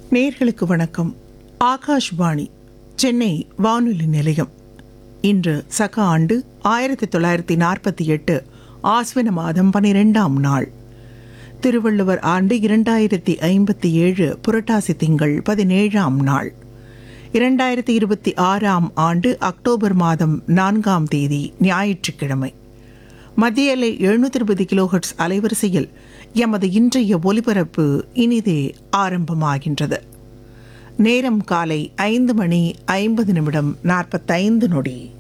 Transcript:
நேர்களுக்கு வணக்கம் ஆகாஷ்வாணி சென்னை வானொலி நிலையம் இன்று சக ஆண்டு ஆயிரத்தி தொள்ளாயிரத்தி நாற்பத்தி எட்டு ஆஸ்வின மாதம் பனிரெண்டாம் நாள் திருவள்ளுவர் ஆண்டு இரண்டாயிரத்தி ஐம்பத்தி ஏழு புரட்டாசி திங்கள் பதினேழாம் நாள் இரண்டாயிரத்தி இருபத்தி ஆறாம் ஆண்டு அக்டோபர் மாதம் நான்காம் தேதி ஞாயிற்றுக்கிழமை மத்திய அலை எழுநூத்தி இருபது கிலோஹெர்ட்ஸ் அலைவரிசையில் எமது இன்றைய ஒலிபரப்பு இனிதே ஆரம்பமாகின்றது நேரம் காலை ஐந்து மணி ஐம்பது நிமிடம் நாற்பத்தைந்து நொடி